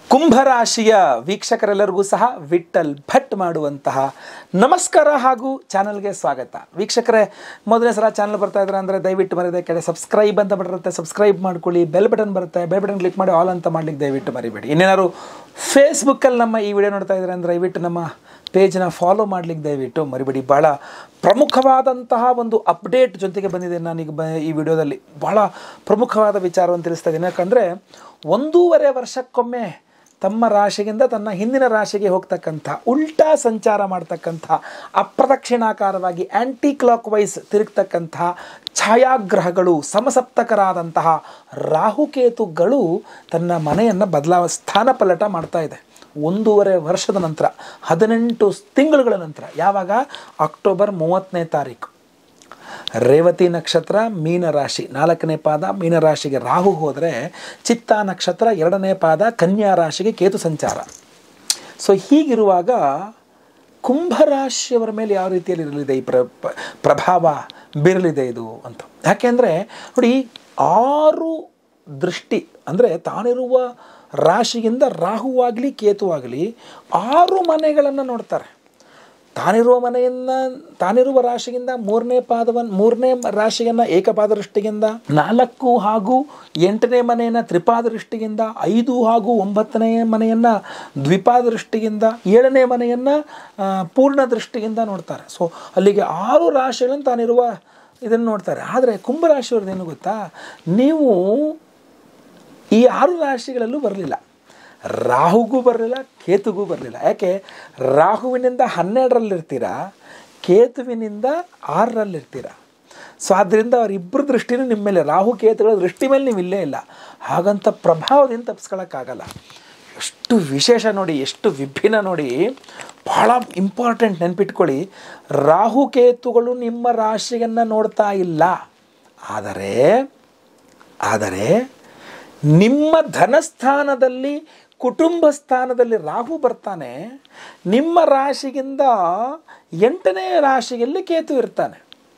ಕುಂಭರಾಶಿಯ ವೀಕ್ಷಕರೆಲ್ಲರಿಗೂ ಸಹ ವಿಠಲ್ ಭಟ್ ಮಾಡುವಂತಹ ನಮಸ್ಕಾರ ಹಾಗೂ ಚಾನಲ್ಗೆ ಸ್ವಾಗತ ವೀಕ್ಷಕರೇ ಮೊದಲನೇ ಸಲ ಚಾನಲ್ ಬರ್ತಾ ಇದ್ರೆ ಅಂದರೆ ದಯವಿಟ್ಟು ಮರಿದೆ ಕೆಳಗೆ ಸಬ್ಸ್ಕ್ರೈಬ್ ಅಂತ ಬರುತ್ತೆ ಸಬ್ಸ್ಕ್ರೈಬ್ ಮಾಡ್ಕೊಳ್ಳಿ ಬೆಲ್ ಬಟನ್ ಬರುತ್ತೆ ಬೆಲ್ ಬಟನ್ ಕ್ಲಿಕ್ ಮಾಡಿ ಆಲ್ ಅಂತ ಮಾಡ್ಲಿಕ್ಕೆ ದಯವಿಟ್ಟು ಮರಿಬೇಡಿ ಇನ್ನೇನಾದ್ರು ಫೇಸ್ಬುಕ್ಕಲ್ಲಿ ನಮ್ಮ ಈ ವಿಡಿಯೋ ನೋಡ್ತಾ ಇದ್ರೆ ಅಂದರೆ ದಯವಿಟ್ಟು ನಮ್ಮ ಪೇಜ್ನ ಫಾಲೋ ಮಾಡ್ಲಿಕ್ಕೆ ದಯವಿಟ್ಟು ಮರಿಬೇಡಿ ಭಾಳ ಪ್ರಮುಖವಾದಂತಹ ಒಂದು ಅಪ್ಡೇಟ್ ಜೊತೆಗೆ ಬಂದಿದೆ ನಾನೀಗ ಬ ಈ ವಿಡಿಯೋದಲ್ಲಿ ಭಾಳ ಪ್ರಮುಖವಾದ ವಿಚಾರವನ್ನು ತಿಳಿಸ್ತಾ ಇದ್ದೀನಿ ಯಾಕಂದರೆ ಒಂದೂವರೆ ವರ್ಷಕ್ಕೊಮ್ಮೆ ತಮ್ಮ ರಾಶಿಗಿಂದ ತನ್ನ ಹಿಂದಿನ ರಾಶಿಗೆ ಹೋಗ್ತಕ್ಕಂಥ ಉಲ್ಟಾ ಸಂಚಾರ ಮಾಡ್ತಕ್ಕಂಥ ಅಪ್ರದಕ್ಷಿಣಾಕಾರವಾಗಿ ಆ್ಯಂಟಿ ಕ್ಲಾಕ್ ವೈಸ್ ತಿರುಗ್ತಕ್ಕಂಥ ಛಾಯಾಗ್ರಹಗಳು ಸಮಸಪ್ತಕರಾದಂತಹ ರಾಹುಕೇತುಗಳು ತನ್ನ ಮನೆಯನ್ನು ಬದಲಾವ ಸ್ಥಾನ ಪಲ್ಲಟ ಮಾಡ್ತಾ ಇದೆ ಒಂದೂವರೆ ವರ್ಷದ ನಂತರ ಹದಿನೆಂಟು ತಿಂಗಳುಗಳ ನಂತರ ಯಾವಾಗ ಅಕ್ಟೋಬರ್ ಮೂವತ್ತನೇ ತಾರೀಕು ರೇವತಿ ನಕ್ಷತ್ರ ಮೀನರಾಶಿ ನಾಲ್ಕನೇ ಪಾದ ಮೀನರಾಶಿಗೆ ರಾಹು ಹೋದರೆ ಚಿತ್ತ ನಕ್ಷತ್ರ ಎರಡನೇ ಪಾದ ಕನ್ಯಾ ರಾಶಿಗೆ ಕೇತು ಸಂಚಾರ ಸೊ ಹೀಗಿರುವಾಗ ಕುಂಭರಾಶಿಯವರ ಮೇಲೆ ಯಾವ ರೀತಿಯಲ್ಲಿ ಇರಲಿದೆ ಈ ಪ್ರ ಪ- ಪ್ರಭಾವ ಬೀರಲಿದೆ ಇದು ಅಂತ ಯಾಕೆಂದರೆ ನೋಡಿ ಆರು ದೃಷ್ಟಿ ಅಂದರೆ ತಾನಿರುವ ರಾಶಿಯಿಂದ ರಾಹುವಾಗಲಿ ಕೇತುವಾಗಲಿ ಆರು ಮನೆಗಳನ್ನು ನೋಡ್ತಾರೆ ತಾನಿರುವ ಮನೆಯನ್ನ ತಾನಿರುವ ರಾಶಿಗಿಂದ ಮೂರನೇ ಪಾದವನ್ನು ಮೂರನೇ ರಾಶಿಯನ್ನು ಏಕಪಾದ ದೃಷ್ಟಿಯಿಂದ ನಾಲ್ಕು ಹಾಗೂ ಎಂಟನೇ ಮನೆಯನ್ನು ತ್ರಿಪಾದ ದೃಷ್ಟಿಯಿಂದ ಐದು ಹಾಗೂ ಒಂಬತ್ತನೇ ಮನೆಯನ್ನು ದ್ವಿಪಾದ ದೃಷ್ಟಿಯಿಂದ ಏಳನೇ ಮನೆಯನ್ನು ಆ, ಪೂರ್ಣ ದೃಷ್ಟಿಯಿಂದ ನೋಡ್ತಾರೆ ಸೊ ಅಲ್ಲಿಗೆ ಆರು ರಾಶಿಗಳನ್ನು ತಾನಿರುವ ಇದನ್ನು ನೋಡ್ತಾರೆ ಆದರೆ ಕುಂಭರಾಶಿಯವ್ರದ್ದು ಏನು ಗೊತ್ತಾ ನೀವು ಈ ಆರು ರಾಶಿಗಳಲ್ಲೂ ಬರಲಿಲ್ಲ ರಾಹುಗೂ ಬರಲಿಲ್ಲ ಕೇತುಗೂ ಬರಲಿಲ್ಲ ಯಾಕೆ ರಾಹುವಿನಿಂದ ಹನ್ನೆರಡರಲ್ಲಿರ್ತೀರ ಕೇತುವಿನಿಂದ ಆರರಲ್ಲಿರ್ತೀರ ಸೊ ಆದ್ದರಿಂದ ಅವರಿಬ್ಬರ ದೃಷ್ಟಿನೂ ನಿಮ್ಮ ಮೇಲೆ ರಾಹು ಕೇತುಗಳ ದೃಷ್ಟಿ ಮೇಲೆ ನೀವು ಇಲ್ಲೇ ಇಲ್ಲ ಹಾಗಂತ ಪ್ರಭಾವದಿಂದ ತಪ್ಪಿಸ್ಕೊಳ್ಳೋಕ್ಕಾಗಲ್ಲ ಎಷ್ಟು ವಿಶೇಷ ನೋಡಿ ಎಷ್ಟು ವಿಭಿನ್ನ ನೋಡಿ ಭಾಳ ಇಂಪಾರ್ಟೆಂಟ್ ನೆನ್ಪಿಟ್ಕೊಳ್ಳಿ ರಾಹು ಕೇತುಗಳು ನಿಮ್ಮ ರಾಶಿಯನ್ನು ನೋಡ್ತಾ ಇಲ್ಲ ಆದರೆ ಆದರೆ ನಿಮ್ಮ ಧನಸ್ಥಾನದಲ್ಲಿ ಕುಟುಂಬ ಸ್ಥಾನದಲ್ಲಿ ರಾಹು ಬರ್ತಾನೆ ನಿಮ್ಮ ರಾಶಿಗಿಂತ ಎಂಟನೇ ರಾಶಿಯಲ್ಲಿ ಕೇತು ಇರ್ತಾನೆ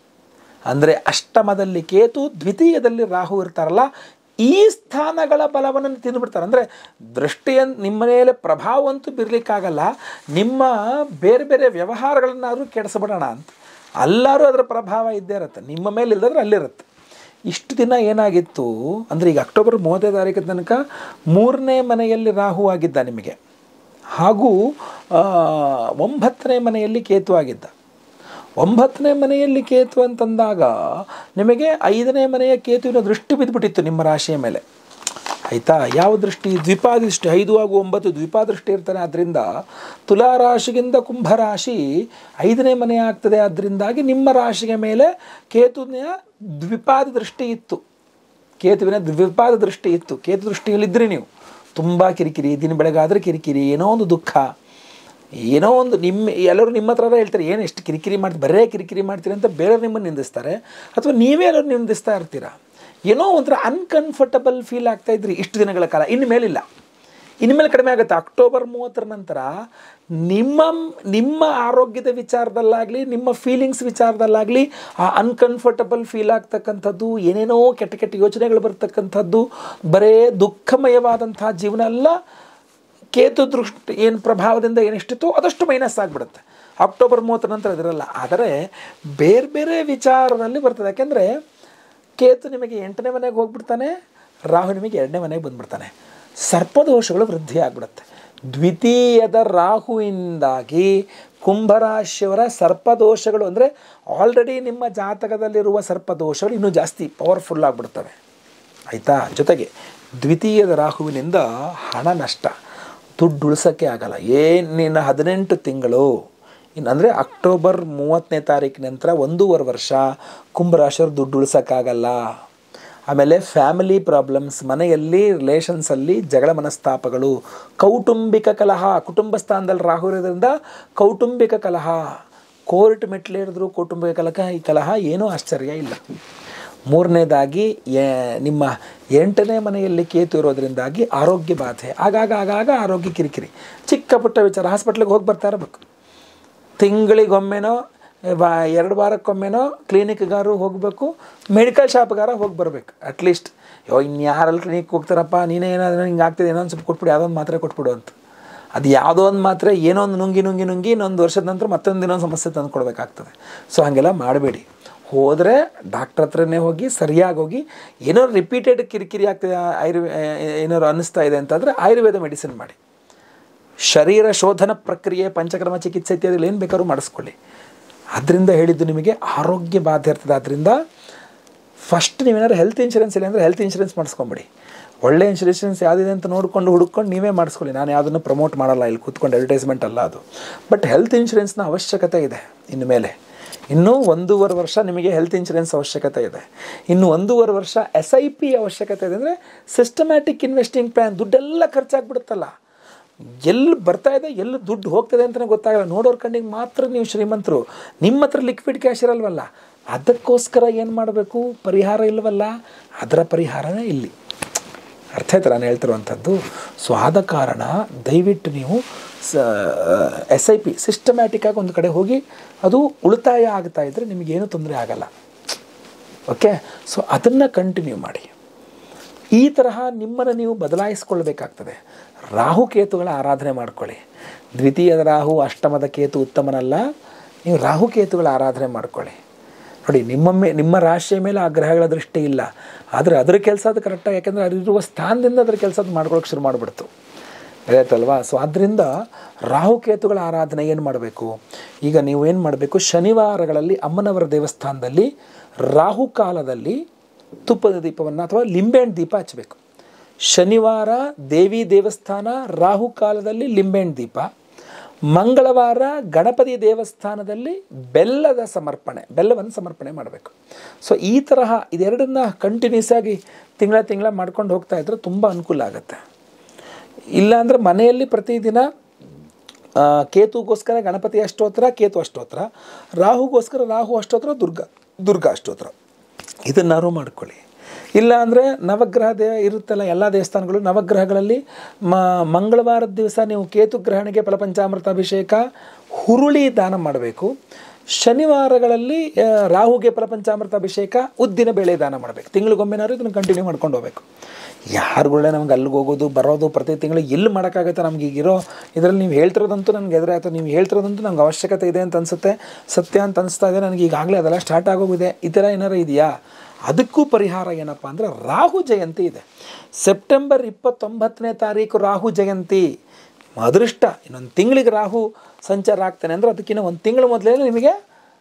ಅಂದರೆ ಅಷ್ಟಮದಲ್ಲಿ ಕೇತು ದ್ವಿತೀಯದಲ್ಲಿ ರಾಹು ಇರ್ತಾರಲ್ಲ ಈ ಸ್ಥಾನಗಳ ಬಲವನ್ನು ತಿಂದುಬಿಡ್ತಾರೆ ಅಂದರೆ ದೃಷ್ಟಿಯ ನಿಮ್ಮ ಮೇಲೆ ಪ್ರಭಾವ ಅಂತೂ ಬೀರ್ಲಿಕ್ಕಾಗಲ್ಲ ನಿಮ್ಮ ಬೇರೆ ಬೇರೆ ವ್ಯವಹಾರಗಳನ್ನಾದ್ರೂ ಕೆಡಿಸ್ಬಿಡೋಣ ಅಂತ ಎಲ್ಲರೂ ಅದರ ಪ್ರಭಾವ ಇದ್ದೇ ಇರುತ್ತೆ ನಿಮ್ಮ ಮೇಲೆ ಇಲ್ಲದ್ರೆ ಅಲ್ಲಿರುತ್ತೆ ಇಷ್ಟು ದಿನ ಏನಾಗಿತ್ತು ಅಂದರೆ ಈಗ ಅಕ್ಟೋಬರ್ ಮೂವತ್ತನೇ ತಾರೀಕು ತನಕ ಮೂರನೇ ಮನೆಯಲ್ಲಿ ರಾಹು ಆಗಿದ್ದ ನಿಮಗೆ ಹಾಗೂ ಆ, ಒಂಬತ್ತನೇ ಮನೆಯಲ್ಲಿ ಕೇತು ಆಗಿದ್ದ ಒಂಬತ್ತನೇ ಮನೆಯಲ್ಲಿ ಕೇತು ಅಂತಂದಾಗ ನಿಮಗೆ ಐದನೇ ಮನೆಯ ಕೇತುವಿನ ದೃಷ್ಟಿ ಬಿದ್ದುಬಿಟ್ಟಿತ್ತು ನಿಮ್ಮ ರಾಶಿಯ ಮೇಲೆ ಆಯಿತಾ ಯಾವ ದೃಷ್ಟಿ ದ್ವಿಪಾದೃಷ್ಟಿ ಐದು ಹಾಗೂ ಒಂಬತ್ತು ದ್ವಿಪಾದೃಷ್ಟಿ ಇರ್ತಾನೆ ಆದ್ದರಿಂದ ತುಲಾ ರಾಶಿಗಿಂತ ಕುಂಭರಾಶಿ ಐದನೇ ಮನೆ ಆಗ್ತದೆ ಅದರಿಂದಾಗಿ ನಿಮ್ಮ ರಾಶಿಯ ಮೇಲೆ ಕೇತುವಿನ ದ್ವಿಪಾದ ದೃಷ್ಟಿ ಇತ್ತು ಕೇತುವಿನ ದ್ವಿಪಾದ ದೃಷ್ಟಿ ಇತ್ತು ಕೇತು ದೃಷ್ಟಿಯಲ್ಲಿದ್ದರೆ ನೀವು ತುಂಬ ಕಿರಿಕಿರಿ ದಿನ ಬೆಳಗಾದರೆ ಕಿರಿಕಿರಿ ಏನೋ ಒಂದು ದುಃಖ ಏನೋ ಒಂದು ನಿಮ್ಮ ಎಲ್ಲರೂ ನಿಮ್ಮ ಹತ್ರ ಹೇಳ್ತಾರೆ ಏನು ಎಷ್ಟು ಕಿರಿಕಿರಿ ಮಾಡ್ತೀರಿ ಬರೇ ಕಿರಿಕಿರಿ ಮಾಡ್ತೀರಿ ಅಂತ ಬೇರೆಯವ್ರು ನಿಮ್ಮನ್ನು ನಿಂದಿಸ್ತಾರೆ ಅಥವಾ ನೀವೇ ಎಲ್ಲರೂ ನಿಂದಿಸ್ತಾ ಇರ್ತೀರಾ ಏನೋ ಒಂಥರ ಅನ್ಕಂಫರ್ಟಬಲ್ ಫೀಲ್ ಆಗ್ತಾ ಇದ್ರಿ ಇಷ್ಟು ದಿನಗಳ ಕಾಲ ಇನ್ನು ಮೇಲಿಲ್ಲ ಇನ್ಮೇಲೆ ಕಡಿಮೆ ಆಗುತ್ತೆ ಅಕ್ಟೋಬರ್ ಮೂವತ್ತರ ನಂತರ ನಿಮ್ಮ ನಿಮ್ಮ ಆರೋಗ್ಯದ ವಿಚಾರದಲ್ಲಾಗಲಿ ನಿಮ್ಮ ಫೀಲಿಂಗ್ಸ್ ವಿಚಾರದಲ್ಲಾಗಲಿ ಆ ಅನ್ಕಂಫರ್ಟಬಲ್ ಫೀಲ್ ಆಗ್ತಕ್ಕಂಥದ್ದು ಏನೇನೋ ಕೆಟ್ಟ ಕೆಟ್ಟ ಯೋಚನೆಗಳು ಬರ್ತಕ್ಕಂಥದ್ದು ಬರೇ ದುಃಖಮಯವಾದಂತಹ ಜೀವನ ಎಲ್ಲ ಕೇತು ದೃಷ್ಟಿ ಏನು ಪ್ರಭಾವದಿಂದ ಏನಿಷ್ಟಿತ್ತು ಅದಷ್ಟು ಮೈನಸ್ ಆಗಿಬಿಡುತ್ತೆ ಅಕ್ಟೋಬರ್ ಮೂವತ್ತರ ನಂತರ ಅದಿರಲ್ಲ ಆದರೆ ಬೇರೆ ಬೇರೆ ವಿಚಾರದಲ್ಲಿ ಬರ್ತದೆ ಯಾಕೆಂದರೆ ಕೇತು ನಿಮಗೆ ಎಂಟನೇ ಮನೆಗೆ ಹೋಗ್ಬಿಡ್ತಾನೆ ರಾಹು ನಿಮಗೆ ಎರಡನೇ ಮನೆಗೆ ಬಂದ್ಬಿಡ್ತಾನೆ ಸರ್ಪದೋಷಗಳು ವೃದ್ಧಿ ಆಗಿಬಿಡುತ್ತೆ ದ್ವಿತೀಯದ ರಾಹುವಿಂದಾಗಿ ಕುಂಭರಾಶಿಯವರ ಸರ್ಪದೋಷಗಳು ಅಂದರೆ ಆಲ್ರೆಡಿ ನಿಮ್ಮ ಜಾತಕದಲ್ಲಿರುವ ಸರ್ಪದೋಷಗಳು ಇನ್ನೂ ಜಾಸ್ತಿ ಪವರ್ಫುಲ್ ಆಗಿಬಿಡ್ತವೆ ಆಯಿತಾ ಜೊತೆಗೆ ದ್ವಿತೀಯದ ರಾಹುವಿನಿಂದ ಹಣ ನಷ್ಟ ದುಡ್ಡು ಉಳಿಸೋಕ್ಕೆ ಆಗಲ್ಲ ಏನಿನ್ನ ಹದಿನೆಂಟು ತಿಂಗಳು ಇನ್ನು ಅಂದರೆ ಅಕ್ಟೋಬರ್ ಮೂವತ್ತನೇ ತಾರೀಕಿನ ನಂತರ ಒಂದೂವರೆ ವರ್ಷ ಕುಂಭರಾಶಿಯವ್ರು ದುಡ್ಡು ಉಳಿಸೋಕ್ಕಾಗಲ್ಲ ಆಮೇಲೆ ಫ್ಯಾಮಿಲಿ ಪ್ರಾಬ್ಲಮ್ಸ್ ಮನೆಯಲ್ಲಿ ರಿಲೇಷನ್ಸಲ್ಲಿ ಜಗಳ ಮನಸ್ತಾಪಗಳು ಕೌಟುಂಬಿಕ ಕಲಹ ಕುಟುಂಬ ಸ್ಥಾನದಲ್ಲಿ ರಾಹು ಇರೋದ್ರಿಂದ ಕೌಟುಂಬಿಕ ಕಲಹ ಕೋರ್ಟ್ ಮೆಟ್ಲೇರಿದ್ರು ಕೌಟುಂಬಿಕ ಕಲಹ ಈ ಕಲಹ ಏನೂ ಆಶ್ಚರ್ಯ ಇಲ್ಲ ಮೂರನೇದಾಗಿ ಏ- ನಿಮ್ಮ ಎಂಟನೇ ಮನೆಯಲ್ಲಿ ಕೇತು ಇರೋದ್ರಿಂದಾಗಿ ಆರೋಗ್ಯ ಬಾಧೆ ಆಗಾಗ ಆಗಾಗ ಆರೋಗ್ಯ ಕಿರಿಕಿರಿ ಚಿಕ್ಕ ಪುಟ್ಟ ವಿಚಾರ ಹಾಸ್ಪಿಟ್ಲಿಗೆ ಹೋಗಿ ಬರ್ತಾ ಇರಬೇಕು ತಿಂಗಳಿಗೊಮ್ಮೆನೋ ವಾ ಎರಡು ವಾರಕ್ಕೊಮ್ಮೆನೋ ಕ್ಲಿನಿಕ್ಗಾರು ಹೋಗಬೇಕು ಮೆಡಿಕಲ್ ಶಾಪ್ಗಾರ ಹೋಗಿ ಬರ್ಬೇಕು ಅಟ್ಲೀಸ್ಟ್ ಯೋ ಇನ್ಯಾರಲ್ಲಿ ಕ್ಲಿನಿಕ್ ಹೋಗ್ತಾರಪ್ಪ ನೀನೇ ಏನಾದರೂ ಹಿಂಗೆ ಆಗ್ತಿದೆ ಏನೋ ಒಂದು ಸ್ವಲ್ಪ ಕೊಟ್ಬಿಡು ಯಾವುದೋ ಒಂದು ಮಾತ್ರೆ ಕೊಟ್ಬಿಡು ಅಂತ ಅದು ಯಾವುದೋ ಒಂದು ಮಾತ್ರೆ ಏನೋ ಒಂದು ನುಂಗಿ ನುಂಗಿ ನುಂಗಿ ಇನ್ನೊಂದು ವರ್ಷದ ನಂತರ ಮತ್ತೊಂದು ಇನ್ನೊಂದು ಸಮಸ್ಯೆ ತಂದು ಕೊಡಬೇಕಾಗ್ತದೆ ಸೊ ಹಾಗೆಲ್ಲ ಮಾಡಬೇಡಿ ಹೋದರೆ ಡಾಕ್ಟ್ರ್ ಹತ್ರನೇ ಹೋಗಿ ಸರಿಯಾಗಿ ಹೋಗಿ ಏನೋ ರಿಪೀಟೆಡ್ ಕಿರಿಕಿರಿ ಆಗ್ತಿದೆ ಆಯುರ್ವೇ ಏನಾದ್ರು ಅನ್ನಿಸ್ತಾ ಇದೆ ಅಂತಂದರೆ ಆಯುರ್ವೇದ ಮೆಡಿಸಿನ್ ಮಾಡಿ ಶರೀರ ಶೋಧನ ಪ್ರಕ್ರಿಯೆ ಪಂಚಕರ್ಮ ಚಿಕಿತ್ಸೆ ಇತ್ಯಾದಿಗಳು ಏನು ಬೇಕಾದ್ರೂ ಮಾಡಿಸ್ಕೊಳ್ಳಿ ಅದರಿಂದ ಹೇಳಿದ್ದು ನಿಮಗೆ ಆರೋಗ್ಯ ಬಾಧೆ ಇರ್ತದೆ ಆದ್ದರಿಂದ ಫಸ್ಟ್ ನೀವೇನಾದ್ರು ಹೆಲ್ತ್ ಇನ್ಶೂರೆನ್ಸ್ ಇಲ್ಲ ಅಂದರೆ ಹೆಲ್ತ್ ಇನ್ಶೂರೆನ್ಸ್ ಮಾಡಿಸ್ಕೊಂಬಿಡಿ ಒಳ್ಳೆ ಇನ್ಶೂರೆನ್ಸ್ ಯಾವುದಿದೆ ಅಂತ ನೋಡಿಕೊಂಡು ಹುಡುಕೊಂಡು ನೀವೇ ಮಾಡಿಸ್ಕೊಳ್ಳಿ ನಾನು ಯಾವುದನ್ನು ಪ್ರಮೋಟ್ ಮಾಡಲ್ಲ ಇಲ್ಲಿ ಕೂತ್ಕೊಂಡು ಅಡ್ವರ್ಟೈಸ್ಮೆಂಟ್ ಅಲ್ಲ ಅದು ಬಟ್ ಹೆಲ್ತ್ ಇನ್ಶೂರೆನ್ಸ್ನ ಅವಶ್ಯಕತೆ ಇದೆ ಇನ್ನು ಮೇಲೆ ಇನ್ನೂ ಒಂದೂವರೆ ವರ್ಷ ನಿಮಗೆ ಹೆಲ್ತ್ ಇನ್ಶೂರೆನ್ಸ್ ಅವಶ್ಯಕತೆ ಇದೆ ಇನ್ನು ಒಂದೂವರೆ ವರ್ಷ ಎಸ್ ಐ ಪಿ ಅವಶ್ಯಕತೆ ಇದೆ ಅಂದರೆ ಸಿಸ್ಟಮ್ಯಾಟಿಕ್ ಇನ್ವೆಸ್ಟಿಂಗ್ ಪ್ಲ್ಯಾನ್ ದುಡ್ಡೆಲ್ಲ ಖರ್ಚಾಗ್ಬಿಡುತ್ತಲ್ಲ ಎಲ್ಲಿ ಬರ್ತಾ ಇದೆ ಎಲ್ಲಿ ದುಡ್ಡು ಹೋಗ್ತದೆ ಅಂತಲೇ ಗೊತ್ತಾಗಲ್ಲ ನೋಡೋರ್ ಕಣ್ಣಿಗೆ ಮಾತ್ರ ನೀವು ಶ್ರೀಮಂತರು ನಿಮ್ಮ ಹತ್ರ ಲಿಕ್ವಿಡ್ ಕ್ಯಾಶ್ ಇರಲ್ವಲ್ಲ ಅದಕ್ಕೋಸ್ಕರ ಏನು ಮಾಡಬೇಕು ಪರಿಹಾರ ಇಲ್ವಲ್ಲ ಅದರ ಪರಿಹಾರನೇ ಇಲ್ಲಿ ಅರ್ಥ ಆಯ್ತು ನಾನು ಹೇಳ್ತಿರುವಂಥದ್ದು ಸೊ ಆದ ಕಾರಣ ದಯವಿಟ್ಟು ನೀವು ಸ ಎಸ್ ಐ ಪಿ ಸಿಸ್ಟಮ್ಯಾಟಿಕ್ಕಾಗಿ ಒಂದು ಕಡೆ ಹೋಗಿ ಅದು ಉಳಿತಾಯ ಆಗ್ತಾ ಇದ್ದರೆ ನಿಮಗೇನು ತೊಂದರೆ ಆಗಲ್ಲ ಓಕೆ ಸೊ ಅದನ್ನು ಕಂಟಿನ್ಯೂ ಮಾಡಿ ಈ ತರಹ ನಿಮ್ಮನ್ನು ನೀವು ಬದಲಾಯಿಸ್ಕೊಳ್ಬೇಕಾಗ್ತದೆ ರಾಹುಕೇತುಗಳ ಆರಾಧನೆ ಮಾಡ್ಕೊಳ್ಳಿ ದ್ವಿತೀಯದ ರಾಹು ಅಷ್ಟಮದ ಕೇತು ಉತ್ತಮನಲ್ಲ ನೀವು ರಾಹುಕೇತುಗಳ ಆರಾಧನೆ ಮಾಡ್ಕೊಳ್ಳಿ ನೋಡಿ ನಿಮ್ಮ ಮೇ ನಿಮ್ಮ ರಾಶಿಯ ಮೇಲೆ ಆ ಗ್ರಹಗಳ ದೃಷ್ಟಿ ಇಲ್ಲ ಆದರೆ ಅದರ ಕೆಲಸ ಅದು ಕರೆಕ್ಟಾಗಿ ಯಾಕೆಂದರೆ ಅದಿರುವ ಸ್ಥಾನದಿಂದ ಅದರ ಕೆಲಸ ಅದು ಮಾಡ್ಕೊಳ್ಳೋಕೆ ಶುರು ಮಾಡಿಬಿಡ್ತು ಆಯ್ತಲ್ವಾ ಸೊ ಆದ್ದರಿಂದ ರಾಹುಕೇತುಗಳ ಆರಾಧನೆ ಏನು ಮಾಡಬೇಕು ಈಗ ನೀವು ಏನು ಮಾಡಬೇಕು ಶನಿವಾರಗಳಲ್ಲಿ ಅಮ್ಮನವರ ದೇವಸ್ಥಾನದಲ್ಲಿ ರಾಹುಕಾಲದಲ್ಲಿ ತುಪ್ಪದ ದೀಪವನ್ನು ಅಥವಾ ಲಿಂಬೆಹಣ್ಣು ದೀಪ ಹಚ್ಚಬೇಕು ಶನಿವಾರ ದೇವಿ ದೇವಸ್ಥಾನ ರಾಹುಕಾಲದಲ್ಲಿ ಲಿಂಬೆಹಣ್ಣು ದೀಪ ಮಂಗಳವಾರ ಗಣಪತಿ ದೇವಸ್ಥಾನದಲ್ಲಿ ಬೆಲ್ಲದ ಸಮರ್ಪಣೆ ಬೆಲ್ಲವನ್ನು ಸಮರ್ಪಣೆ ಮಾಡಬೇಕು ಸೊ ಈ ತರಹ ಇದೆರಡನ್ನ ಕಂಟಿನ್ಯೂಸ್ ಆಗಿ ತಿಂಗಳ ತಿಂಗಳ ಮಾಡ್ಕೊಂಡು ಹೋಗ್ತಾ ಇದ್ರೆ ತುಂಬ ಅನುಕೂಲ ಆಗುತ್ತೆ ಇಲ್ಲಾಂದರೆ ಮನೆಯಲ್ಲಿ ಪ್ರತಿದಿನ ಆ, ಕೇತುಗೋಸ್ಕರ ಗಣಪತಿ ಅಷ್ಟೋತ್ರ ಕೇತು ಅಷ್ಟೋತ್ರ ರಾಹುಗೋಸ್ಕರ ರಾಹು ಅಷ್ಟೋತ್ರ ದುರ್ಗಾ ದುರ್ಗಾ ಅಷ್ಟೋತ್ರ ಇದನ್ನಾರು ಮಾಡ್ಕೊಳ್ಳಿ ಇಲ್ಲ ಅಂದರೆ ನವಗ್ರಹ ದೇ ಇರುತ್ತಲ್ಲ ಎಲ್ಲ ದೇವಸ್ಥಾನಗಳು ನವಗ್ರಹಗಳಲ್ಲಿ ಮ ಮಂಗಳವಾರದ ದಿವಸ ನೀವು ಕೇತು ಗ್ರಹಣಿಗೆ ಫಲಪಂಚಾಮೃತ ಅಭಿಷೇಕ ಹುರುಳಿ ದಾನ ಮಾಡಬೇಕು ಶನಿವಾರಗಳಲ್ಲಿ ಆ, ರಾಹುಗೆ ಫಲಪಂಚಾಮೃತ ಅಭಿಷೇಕ ಉದ್ದಿನ ಬೇಳೆ ದಾನ ಮಾಡಬೇಕು ತಿಂಗಳಿಗೊಮ್ಮೆನಾದ್ರು ಇದನ್ನು ಕಂಟಿನ್ಯೂ ಮಾಡ್ಕೊಂಡು ಹೋಗ್ಬೇಕು ಯಾರುಗಳೇ ನಮ್ಗೆ ಅಲ್ಲಿಗೆ ಹೋಗೋದು ಬರೋದು ಪ್ರತಿ ತಿಂಗಳು ಎಲ್ಲಿ ಮಾಡೋಕ್ಕಾಗುತ್ತೆ ನಮ್ಗೆ ಈಗಿರೋ ಇದರಲ್ಲಿ ನೀವು ಹೇಳ್ತಿರೋದಂತೂ ನನಗೆ ಎದುರಾಯ್ತು ನೀವು ಹೇಳ್ತಿರೋದಂತೂ ನಂಗೆ ಅವಶ್ಯಕತೆ ಇದೆ ಅಂತ ಅನಿಸುತ್ತೆ ಸತ್ಯ ಅಂತ ಅನಿಸ್ತಾ ಇದೆ ನನಗೆ ಈಗಾಗಲೇ ಅದೆಲ್ಲ ಸ್ಟಾರ್ಟ್ ಆಗೋಗಿದೆ ಈ ಥರ ಏನಾರು ಇದೆಯಾ ಅದಕ್ಕೂ ಪರಿಹಾರ ಏನಪ್ಪ ಅಂದರೆ ರಾಹು ಜಯಂತಿ ಇದೆ ಸೆಪ್ಟೆಂಬರ್ ಇಪ್ಪತ್ತೊಂಬತ್ತನೇ ತಾರೀಕು ರಾಹು ಜಯಂತಿ ಅದೃಷ್ಟ ಇನ್ನೊಂದು ತಿಂಗಳಿಗೆ ರಾಹು ಸಂಚಾರ ಆಗ್ತಾನೆ ಅಂದರೆ ಅದಕ್ಕಿಂತ ಒಂದು ತಿಂಗಳ ಮೊದಲೇ ನಿಮಗೆ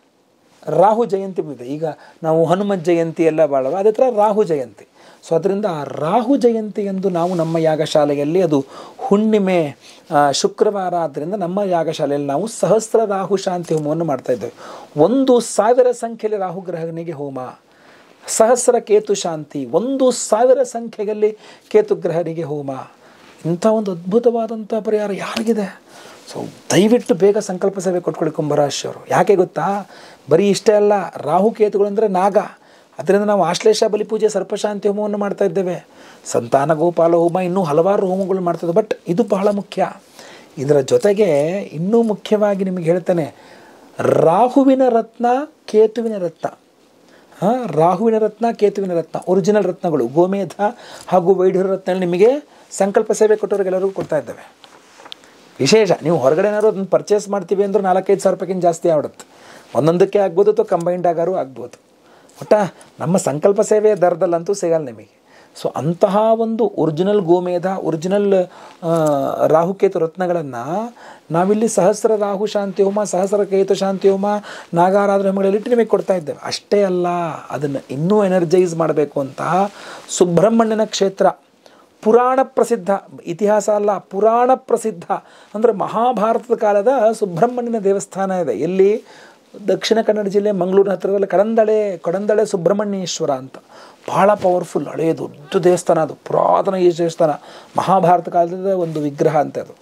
ರಾಹು ಜಯಂತಿ ಇದೆ ಈಗ ನಾವು ಹನುಮತ್ ಜಯಂತಿ ಎಲ್ಲ ಬಾಳವ ಅದೇ ಥರ ರಾಹು ಜಯಂತಿ ಸೊ ಅದರಿಂದ ಆ ರಾಹು ಜಯಂತಿ ಎಂದು ನಾವು ನಮ್ಮ ಯಾಗಶಾಲೆಯಲ್ಲಿ ಅದು ಹುಣ್ಣಿಮೆ ಆ, ಶುಕ್ರವಾರ ಆದ್ದರಿಂದ ನಮ್ಮ ಯಾಗಶಾಲೆಯಲ್ಲಿ ನಾವು ಸಹಸ್ರ ರಾಹು ಶಾಂತಿ ಹೋಮವನ್ನು ಮಾಡ್ತಾ ಇದ್ದೇವೆ ಒಂದು ಸಾವಿರ ಸಂಖ್ಯೆಯಲ್ಲಿ ರಾಹು ಗ್ರಹನಿಗೆ ಹೋಮ ಸಹಸ್ರ ಕೇತು ಶಾಂತಿ ಒಂದು ಸಾವಿರ ಸಂಖ್ಯೆಯಲ್ಲಿ ಕೇತು ಗ್ರಹನಿಗೆ ಹೋಮ ಇಂಥ ಒಂದು ಅದ್ಭುತವಾದಂಥ ಪರಿಹಾರ ಯಾರಿಗಿದೆ ಸೊ ದಯವಿಟ್ಟು ಬೇಗ ಸಂಕಲ್ಪ ಸೇವೆ ಕೊಟ್ಕೊಳ್ಳಿ ಕುಂಭರಾಶಿಯವರು ಯಾಕೆ ಗೊತ್ತಾ ಬರೀ ಇಷ್ಟೇ ಅಲ್ಲ ರಾಹು ಕೇತುಗಳು ಅಂದರೆ ನಾಗ ಅದರಿಂದ ನಾವು ಆಶ್ಲೇಷ ಬಲಿಪೂಜೆ ಸರ್ಪಶಾಂತಿ ಹೋಮವನ್ನು ಮಾಡ್ತಾ ಇದ್ದೇವೆ ಸಂತಾನ ಗೋಪಾಲ ಹೋಮ ಇನ್ನೂ ಹಲವಾರು ಹೋಮಗಳು ಮಾಡ್ತಿದ್ದೆ ಬಟ್ ಇದು ಬಹಳ ಮುಖ್ಯ ಇದರ ಜೊತೆಗೆ ಇನ್ನೂ ಮುಖ್ಯವಾಗಿ ನಿಮಗೆ ಹೇಳ್ತೇನೆ ರಾಹುವಿನ ರತ್ನ ಕೇತುವಿನ ರತ್ನ ಹಾಂ ರಾಹುವಿನ ರತ್ನ ಕೇತುವಿನ ರತ್ನ ಒರಿಜಿನಲ್ ರತ್ನಗಳು ಗೋಮೇಧ ಹಾಗೂ ವೈಢೂರ ರತ್ನ ನಿಮಗೆ ಸಂಕಲ್ಪ ಸೇವೆ ಕೊಟ್ಟವ್ರಿಗೆಲ್ಲರಿಗೂ ಕೊಡ್ತಾ ಇದ್ದೇವೆ ವಿಶೇಷ ನೀವು ಹೊರಗಡೆ ಏನಾದ್ರು ಅದನ್ನು ಪರ್ಚೇಸ್ ಮಾಡ್ತೀವಿ ಅಂದ್ರೆ ನಾಲ್ಕೈದು ಸಾವಿರ ರೂಪಾಯಿಗಿಂತ ಜಾಸ್ತಿ ಆಗ್ಬಿಡುತ್ತೆ ಒಂದೊಂದಕ್ಕೆ ಆಗ್ಬೋದು ಅಥವಾ ಕಂಬೈಂಡ್ ಆಗಾರು ಆಗ್ಬೋದು ಒಟ್ಟ ನಮ್ಮ ಸಂಕಲ್ಪ ಸೇವೆಯ ದರದಲ್ಲಂತೂ ಸಿಗಲ್ಲ ನಿಮಗೆ ಸೊ ಅಂತಹ ಒಂದು ಒರಿಜಿನಲ್ ಗೋಮೇಧ ಒರಿಜಿನಲ್ ರಾಹುಕೇತು ರತ್ನಗಳನ್ನು ನಾವಿಲ್ಲಿ ಸಹಸ್ರ ರಾಹು ಶಾಂತಿ ಹೋಮ ಸಹಸ್ರ ಕೇತು ಶಾಂತಿ ಹೋಮ ನಾಗಾರಾಧನೆ ಹೋಮಗಳಲ್ಲಿಟ್ಟು ನಿಮಗೆ ಕೊಡ್ತಾ ಇದ್ದೇವೆ ಅಷ್ಟೇ ಅಲ್ಲ ಅದನ್ನು ಇನ್ನೂ ಎನರ್ಜೈಸ್ ಮಾಡಬೇಕು ಅಂತ ಸುಬ್ರಹ್ಮಣ್ಯನ ಕ್ಷೇತ್ರ ಪುರಾಣ ಪ್ರಸಿದ್ಧ ಇತಿಹಾಸ ಅಲ್ಲ ಪುರಾಣ ಪ್ರಸಿದ್ಧ ಅಂದರೆ ಮಹಾಭಾರತದ ಕಾಲದ ಸುಬ್ರಹ್ಮಣ್ಯನ ದೇವಸ್ಥಾನ ಇದೆ ಎಲ್ಲಿ ದಕ್ಷಿಣ ಕನ್ನಡ ಜಿಲ್ಲೆ ಮಂಗಳೂರು ಹತ್ತಿರದಲ್ಲಿ ಕಡಂದಳೆ ಕಡಂದಳೆ ಸುಬ್ರಹ್ಮಣ್ಯೇಶ್ವರ ಅಂತ ಭಾಳ ಪವರ್ಫುಲ್ ಹಳೆಯ ದೊಡ್ಡ ದೇವಸ್ಥಾನ ಅದು ಪುರಾತನ ಈ ದೇವಸ್ಥಾನ ಮಹಾಭಾರತ ಕಾಲದ ಒಂದು ವಿಗ್ರಹ ಅಂತ ಅದು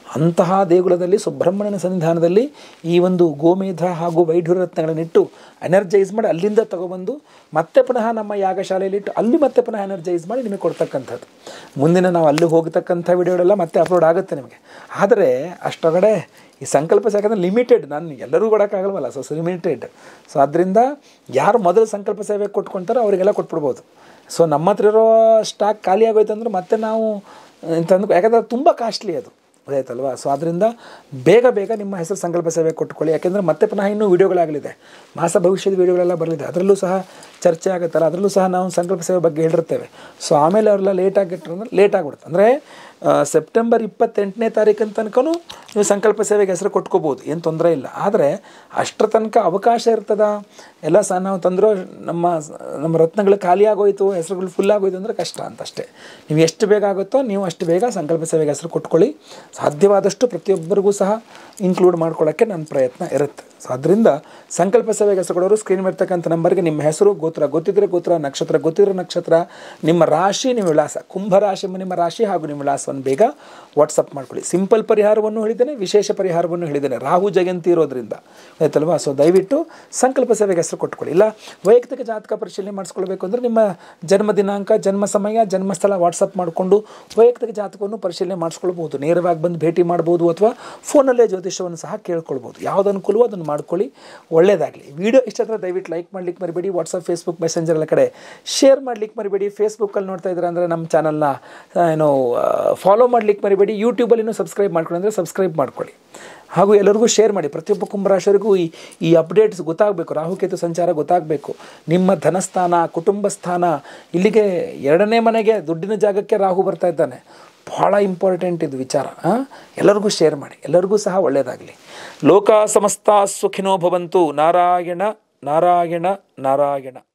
ಅಂತಹ ದೇಗುಲದಲ್ಲಿ ಸುಬ್ರಹ್ಮಣ್ಯನ ಸನ್ನಿಧಾನದಲ್ಲಿ ಈ ಒಂದು ಗೋಮೇಧ ಹಾಗೂ ವೈಢೂರ್ಯ ರತ್ನಗಳನ್ನಿಟ್ಟು ಎನರ್ಜೈಸ್ ಮಾಡಿ ಅಲ್ಲಿಂದ ತಗೊಬಂದು ಮತ್ತೆ ಪುನಃ ನಮ್ಮ ಯಾಗಶಾಲೆಯಲ್ಲಿಟ್ಟು ಅಲ್ಲಿ ಮತ್ತೆ ಪುನಃ ಎನರ್ಜೈಸ್ ಮಾಡಿ ನಿಮಗೆ ಕೊಡ್ತಕ್ಕಂಥದ್ದು ಮುಂದಿನ ನಾವು ಅಲ್ಲಿ ಹೋಗ್ತಕ್ಕಂಥ ವಿಡಿಯೋಗಳೆಲ್ಲ ಮತ್ತೆ ಅಪ್ಲೋಡ್ ಆಗುತ್ತೆ ನಿಮಗೆ ಆದರೆ ಅಷ್ಟೊಳಗಡೆ ಈ ಸಂಕಲ್ಪ ಯಾಕಂದರೆ ಲಿಮಿಟೆಡ್ ನಾನು ಎಲ್ಲರೂ ಕೊಡೋಕ್ಕಾಗಲ್ವಲ್ಲ ಸೊ ಲಿಮಿಟೆಡ್ ಸೊ ಅದರಿಂದ ಯಾರು ಮೊದಲು ಸಂಕಲ್ಪ ಸೇವೆ ಕೊಟ್ಕೊಳ್ತಾರೋ ಅವರಿಗೆಲ್ಲ ಕೊಟ್ಬಿಡ್ಬೋದು ಸೊ ನಮ್ಮ ಹತ್ರ ಇರೋ ಸ್ಟಾಕ್ ಖಾಲಿ ಆಗೋಯ್ತು ಅಂದ್ರೆ ಮತ್ತೆ ನಾವು ತಂದು ಯಾಕಂದರೆ ತುಂಬ ಕಾಸ್ಟ್ಲಿ ಅದು ಗೊತ್ತಾಯ್ತಲ್ವಾ ಸೊ ಅದರಿಂದ ಬೇಗ ಬೇಗ ನಿಮ್ಮ ಹೆಸರು ಸಂಕಲ್ಪ ಸೇವೆ ಕೊಟ್ಕೊಳ್ಳಿ ಯಾಕೆಂದರೆ ಮತ್ತೆ ಪುನಃ ಇನ್ನೂ ವೀಡಿಯೋಗಳಾಗಲಿದೆ ಮಾಸ ಭವಿಷ್ಯದ ವೀಡಿಯೋಗಳೆಲ್ಲ ಬರಲಿದೆ ಅದರಲ್ಲೂ ಸಹ ಚರ್ಚೆ ಆಗುತ್ತಲ್ಲ ಅದರಲ್ಲೂ ಸಹ ನಾವು ಸಂಕಲ್ಪ ಸೇವೆ ಬಗ್ಗೆ ಹೇಳಿರ್ತೇವೆ ಸೊ ಆಮೇಲೆ ಅವರೆಲ್ಲ ಲೇಟಾಗಿ ಇಟ್ಟರು ಅಂದ್ರೆ ಲೇಟ್ ಆಗ್ಬಿಡುತ್ತೆ ಅಂದರೆ ಸೆಪ್ಟೆಂಬರ್ ಇಪ್ಪತ್ತೆಂಟನೇ ತಾರೀಕಿನ ತನಕನೂ ನೀವು ಸಂಕಲ್ಪ ಸೇವೆಗೆ ಹೆಸರು ಕೊಟ್ಕೋಬೋದು ಏನು ತೊಂದರೆ ಇಲ್ಲ ಆದರೆ ಅಷ್ಟರ ತನಕ ಅವಕಾಶ ಇರ್ತದ ಎಲ್ಲ ಸಹ ನಾವು ತಂದಿರೋ ನಮ್ಮ ನಮ್ಮ ರತ್ನಗಳು ಖಾಲಿ ಆಗೋಯ್ತು ಹೆಸರುಗಳು ಫುಲ್ ಆಗೋಯ್ತು ಅಂದರೆ ಕಷ್ಟ ಅಂತ ಅಷ್ಟೇ ನೀವು ಎಷ್ಟು ಬೇಗ ಆಗುತ್ತೋ ನೀವು ಅಷ್ಟು ಬೇಗ ಸಂಕಲ್ಪ ಸೇವೆಗೆ ಹೆಸರು ಕೊಟ್ಕೊಳ್ಳಿ ಸಾಧ್ಯವಾದಷ್ಟು ಪ್ರತಿಯೊಬ್ಬರಿಗೂ ಸಹ ಇನ್ಕ್ಲೂಡ್ ಮಾಡ್ಕೊಳ್ಳೋಕ್ಕೆ ನನ್ನ ಪ್ರಯತ್ನ ಇರುತ್ತೆ ಸೊ ಅದರಿಂದ ಸಂಕಲ್ಪ ಸೇವೆಗೆ ಹೆಸರು ಕೊಡೋರು ಸ್ಕ್ರೀನ್ ಇರ್ತಕ್ಕಂಥ ನಂಬರ್ಗೆ ನಿಮ್ಮ ಹೆಸರು ಗೋತ್ರ ಗೊತ್ತಿದ್ರೆ ಗೋತ್ರ ನಕ್ಷತ್ರ ಗೊತ್ತಿರೋ ನಕ್ಷತ್ರ ನಿಮ್ಮ ರಾಶಿ ನಿಮ್ಮ ವಿಳಾಸ ಕುಂಭ ರಾಶಿ ನಿಮ್ಮ ರಾಶಿ ಹಾಗೂ ನಿಮ್ಮ ವಿಳಾಸವನ್ನು ಬೇಗ ವಾಟ್ಸಪ್ ಮಾಡ್ಕೊಳ್ಳಿ ಸಿಂಪಲ್ ಪರಿಹಾರವನ್ನು ಹೇಳಿದ್ದೇನೆ ವಿಶೇಷ ಪರಿಹಾರವನ್ನು ಹೇಳಿದ್ದೇನೆ ರಾಹು ಜಯಂತಿ ಇರೋದ್ರಿಂದ ಆಯ್ತಲ್ವಾ ಸೊ ದಯವಿಟ್ಟು ಸಂಕಲ್ಪ ಸೇವೆಗೆ ಹೆಸರು ಕೊಟ್ಕೊಳ್ಳಿ ಇಲ್ಲ ವೈಯಕ್ತಿಕ ಜಾತಕ ಪರಿಶೀಲನೆ ಮಾಡಿಸ್ಕೊಳ್ಬೇಕು ಅಂದರೆ ನಿಮ್ಮ ಜನ್ಮ ದಿನಾಂಕ ಜನ್ಮ ಸಮಯ ಜನ್ಮಸ್ಥಳ ವಾಟ್ಸಪ್ ಮಾಡಿಕೊಂಡು ವೈಯಕ್ತಿಕ ಜಾತಕವನ್ನು ಪರಿಶೀಲನೆ ಮಾಡಿಸ್ಕೊಳ್ಬೋದು ನೇರವಾಗಿ ಬಂದು ಭೇಟಿ ಮಾಡ್ಬೋದು ಅಥವಾ ಫೋನಲ್ಲೇ ಜ್ಯೋತಿಷವನ್ನು ಸಹ ಕೇಳ್ಕೊಳ್ಬೋದು ಯಾವ್ದು ಅನುಕೂಲವೋ ಅದನ್ನು ಮಾಡ್ಕೊಳ್ಳಿ ಒಳ್ಳೆಯದಾಗಲಿ ವಿಡಿಯೋ ಇಷ್ಟ ಆದರೆ ದಯವಿಟ್ಟು ಲೈಕ್ ಮಾಡ್ಲಿಕ್ಕೆ ಮರಿಬೇಡಿ ವಾಟ್ಸಪ್ ಫೇಸ್ಬುಕ್ ಮೆಸೆಂಜರ್ ಎಲ್ಲ ಕಡೆ ಶೇರ್ ಮಾಡ್ಲಿಕ್ಕೆ ಮರಿಬೇಡಿ ಫೇಸ್ಬುಕ್ಕಲ್ಲಿ ನೋಡ್ತಾ ಇದ್ದೀರಾ ಅಂದರೆ ನಮ್ಮ ಚಾನಲ್ನ ಏನು ಫಾಲೋ ಮಾಡ್ಲಿಕ್ಕೆ ಮರಿಬೇಡಿ ಯೂಟ್ಯೂಬಲ್ಲಿ ಸಬ್ಸ್ಕ್ರೈಬ್ ಮಾಡ್ಕೊಳ್ಳಿ ಅಂದರೆ ಸಬ್ಸ್ಕ್ರೈಬ್ ಮಾಡ್ಕೊಳ್ಳಿ ಹಾಗೂ ಎಲ್ಲರಿಗೂ ಶೇರ್ ಮಾಡಿ ಪ್ರತಿಯೊಬ್ಬ ಕುಂಭರಾಶಿಯವರಿಗೂ ಈ ಈ ಅಪ್ಡೇಟ್ಸ್ ಗೊತ್ತಾಗಬೇಕು ರಾಹುಕೇತು ಸಂಚಾರ ಗೊತ್ತಾಗಬೇಕು ನಿಮ್ಮ ಧನಸ್ಥಾನ ಕುಟುಂಬ ಸ್ಥಾನ ಇಲ್ಲಿಗೆ ಎರಡನೇ ಮನೆಗೆ ದುಡ್ಡಿನ ಜಾಗಕ್ಕೆ ರಾಹು ಬರ್ತಾ ಇದ್ದಾನೆ ಭಾಳ ಇಂಪಾರ್ಟೆಂಟ್ ಇದು ವಿಚಾರ ಎಲ್ಲರಿಗೂ ಶೇರ್ ಮಾಡಿ ಎಲ್ಲರಿಗೂ ಸಹ ಒಳ್ಳೆಯದಾಗಲಿ ಲೋಕ ಸಮಸ್ತ ಸುಖಿನೋ ಭವಂತು ನಾರಾಯಣ ನಾರಾಯಣ ನಾರಾಯಣ